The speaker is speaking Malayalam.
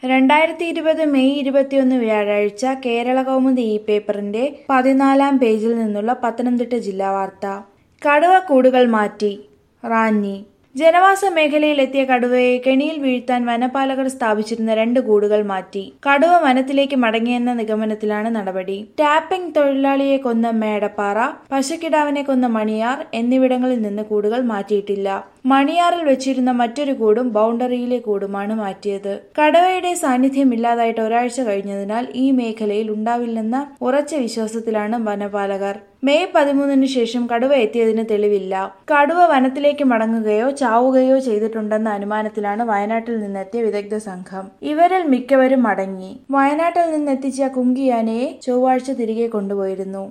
രണ്ടായിരത്തി ഇരുപത് മെയ് ഇരുപത്തിയൊന്ന് വ്യാഴാഴ്ച കേരള കൗമുദി ഇ പേപ്പറിന്റെ പതിനാലാം പേജിൽ നിന്നുള്ള പത്തനംതിട്ട ജില്ലാ വാർത്ത കടുവ കൂടുകൾ മാറ്റി റാന്നി ജനവാസ മേഖലയിൽ എത്തിയ കടുവയെ കെണിയിൽ വീഴ്ത്താൻ വനപാലകർ സ്ഥാപിച്ചിരുന്ന രണ്ട് കൂടുകൾ മാറ്റി കടുവ വനത്തിലേക്ക് മടങ്ങിയെന്ന നിഗമനത്തിലാണ് നടപടി ടാപ്പിംഗ് തൊഴിലാളിയെ കൊന്ന മേടപ്പാറ പശുക്കിടാവിനെ കൊന്ന മണിയാർ എന്നിവിടങ്ങളിൽ നിന്ന് കൂടുകൾ മാറ്റിയിട്ടില്ല മണിയാറിൽ വെച്ചിരുന്ന മറ്റൊരു കൂടും ബൗണ്ടറിയിലെ കൂടുമാണ് മാറ്റിയത് കടുവയുടെ സാന്നിധ്യം ഇല്ലാതായിട്ട് ഒരാഴ്ച കഴിഞ്ഞതിനാൽ ഈ മേഖലയിൽ ഉണ്ടാവില്ലെന്ന ഉറച്ച വിശ്വാസത്തിലാണ് വനപാലകർ മെയ് പതിമൂന്നിന് ശേഷം കടുവ എത്തിയതിന് തെളിവില്ല കടുവ വനത്തിലേക്ക് മടങ്ങുകയോ ചാവുകയോ ചെയ്തിട്ടുണ്ടെന്ന അനുമാനത്തിലാണ് വയനാട്ടിൽ നിന്നെത്തിയ വിദഗ്ധ സംഘം ഇവരിൽ മിക്കവരും മടങ്ങി വയനാട്ടിൽ നിന്നെത്തിച്ച കുങ്കിയാനയെ ചൊവ്വാഴ്ച തിരികെ കൊണ്ടുപോയിരുന്നു